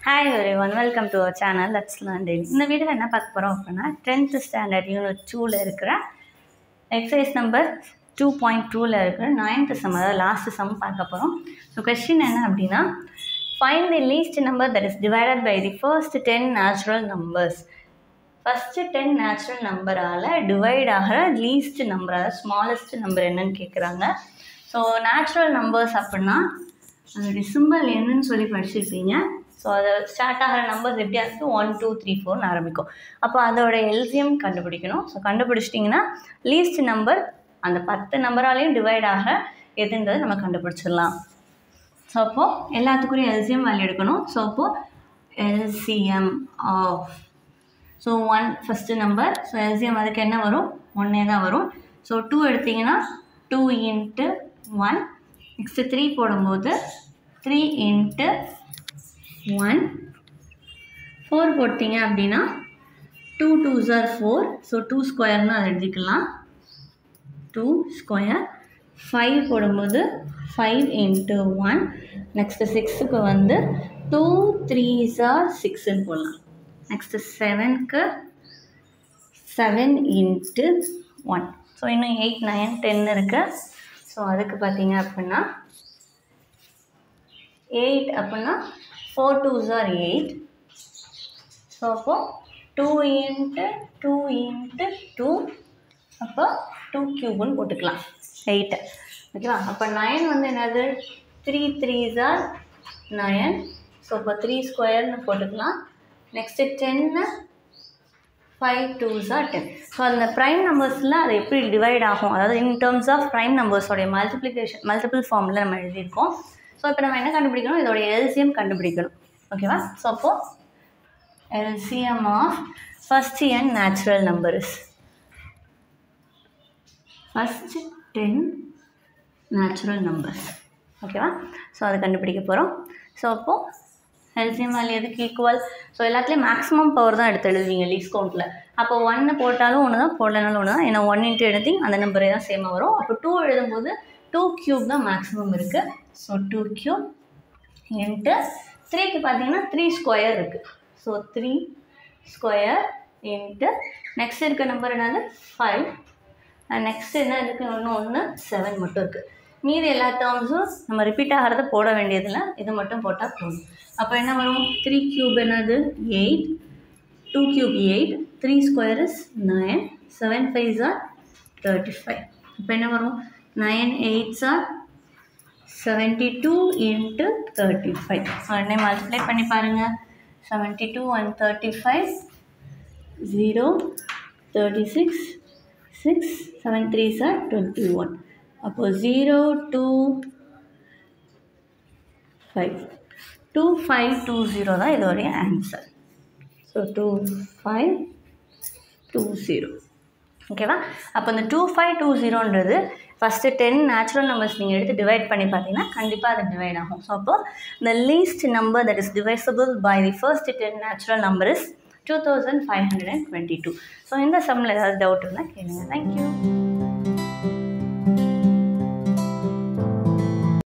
hi everyone welcome to our channel let's learn daily இந்த வீடியோவில் என்ன பார்க்க போகிறோம் அப்படின்னா டென்த்து ஸ்டாண்டர்ட் யூனிட் டூவில் இருக்கிற எக்ஸசைஸ் நம்பர் டூ பாயிண்ட் டூவில் இருக்கிற நைன்த்து சம் அதாவது லாஸ்ட்டு சம் பார்க்க போகிறோம் ஸோ கொஸ்டின் என்ன அப்படின்னா find the least number that is divided by the first ten natural numbers first ten natural நம்பரால் டிவைட் ஆகிற லீஸ்ட் நம்பர் அதாவது ஸ்மாலஸ்ட் நம்பர் என்னன்னு கேட்குறாங்க ஸோ நேச்சுரல் நம்பர்ஸ் அப்படின்னா அதோடைய சிம்பிள் என்னன்னு சொல்லி படிச்சிருப்பீங்க ஸோ அதை ஸ்டார்ட் ஆகிற நம்பர்ஸ் எப்படி ஆகுது ஒன் டூ த்ரீ ஃபோர்னு ஆரம்பிக்கும் அப்போ அதோட எல்சியம் கண்டுபிடிக்கணும் ஸோ கண்டுபிடிச்சிட்டிங்கன்னா லீஸ்ட் நம்பர் அந்த பத்து நம்பராலையும் டிவைட் ஆக எதுன்றது நம்ம கண்டுபிடிச்சிடலாம் ஸோ அப்போது எல்லாத்துக்குரிய எல்சிஎம் வேல்யூ எடுக்கணும் ஸோ அப்போது LCM of so one first number so LCM அதுக்கு என்ன வரும் ஒன்னே தான் வரும் ஸோ டூ எடுத்திங்கன்னா two into one next three போடும்போது த்ரீ இன்ட்டு ஒன் ஃபோர் போட்டிங்க அப்படின்னா டூ டூ ஜார் ஃபோர் ஸோ டூ ஸ்கொயர்னு அதை எழுதிக்கலாம் டூ ஸ்கொயர் ஃபைவ் போடும்போது ஃபைவ் இன்ட்டு ஒன் நெக்ஸ்ட்டு சிக்ஸுக்கு வந்து டூ த்ரீ ஜார் சிக்ஸுன்னு போடலாம் நெக்ஸ்ட்டு செவனுக்கு செவன் இன்ட்டு ஒன் ஸோ இன்னும் எயிட் நைன் டென் இருக்குது ஸோ அதுக்கு பார்த்தீங்க அப்படின்னா எயிட் அப்படின்னா ஃபோர் டூ ஜார் எயிட் ஸோ அப்போது two into two into two அப்போ டூ க்யூப்னு போட்டுக்கலாம் எயிட்டு ஓகேவா அப்போ நைன் வந்து என்னது த்ரீ த்ரீ ஜார் நயன் ஸோ இப்போ த்ரீ ஸ்கொயர்னு போட்டுக்கலாம் நெக்ஸ்ட்டு டென்னு ஃபைவ் டூ ஜார் டென் ஸோ அந்த ப்ரைம் நம்பர்ஸில் அது எப்படி டிவைட் ஆகும் அதாவது இன் டேர்ம்ஸ் ஆஃப் ப்ரைம் நம்பர்ஸோடைய மல்டிப்ளிகேஷன் மல்டிபிள் ஃபார்மில் நம்ம எழுதியிருக்கோம் ஸோ இப்போ நம்ம என்ன கண்டுபிடிக்கணும் இதோடைய எல்சிஎம் கண்டுபிடிக்கணும் ஓகேவா ஸோ அப்போது LCM of first n natural numbers first ten natural numbers ஓகேவா ஸோ அதை கண்டுபிடிக்க போகிறோம் ஸோ அப்போது எல்சிஎம் வேல்யூ எதுக்கு ஈக்குவல் ஸோ எல்லாத்துலேயும் மேக்ஸிமம் பவர் தான் எடுத்து எழுதுவீங்க லீஸ் கவுண்ட்டில் அப்போ ஒன்று போட்டாலும் ஒன்று தான் போடலனாலும் ஒன்று தான் ஏன்னா ஒன் இன்ட்டு எழுதி அந்த நம்பரே தான் சேமாக வரும் அப்போ டூ எழுதும்போது டூ க்யூப் தான் மேக்ஸிமம் இருக்குது ஸோ டூ க்யூப் இன்ட்டு த்ரீக்கு பார்த்தீங்கன்னா த்ரீ ஸ்கொயர் இருக்குது so three square into next இருக்க நம்பர் என்னது ஃபைவ் நெக்ஸ்ட் என்ன இருக்குது ஒன்று ஒன்று செவன் மட்டும் இருக்குது மீதி எல்லா டேர்ம்ஸும் நம்ம ரிப்பீட் ஆகிறத போட வேண்டியதில்லை இது மட்டும் போட்டால் போதும் அப்போ என்ன வரும் த்ரீ க்யூப் என்னது eight two cube eight three square is nine seven five are thirty five இப்போ என்ன வரும் nine eights are seventy two into thirty five உடனே மல்டிப்ளை பண்ணி பாருங்கள் seventy two and thirty five zero thirty six six seven three sir twenty one அப்போது zero two five two five two zero தான் இதோடைய answer so two five two zero ஓகேவா அப்போ இந்த two five two ஜீரோன்றது first ten natural numbers நீங்கள் எடுத்து divide பண்ணி பார்த்தீங்கன்னா கண்டிப்பாக அது டிவைட் ஆகும் ஸோ அப்போ the least number that is divisible by the first ten natural number is two thousand five hundred and twenty two so இந்த சம்மில் ஏதாவது டவுட் இருந்தால் கேளுங்க தேங்க்யூ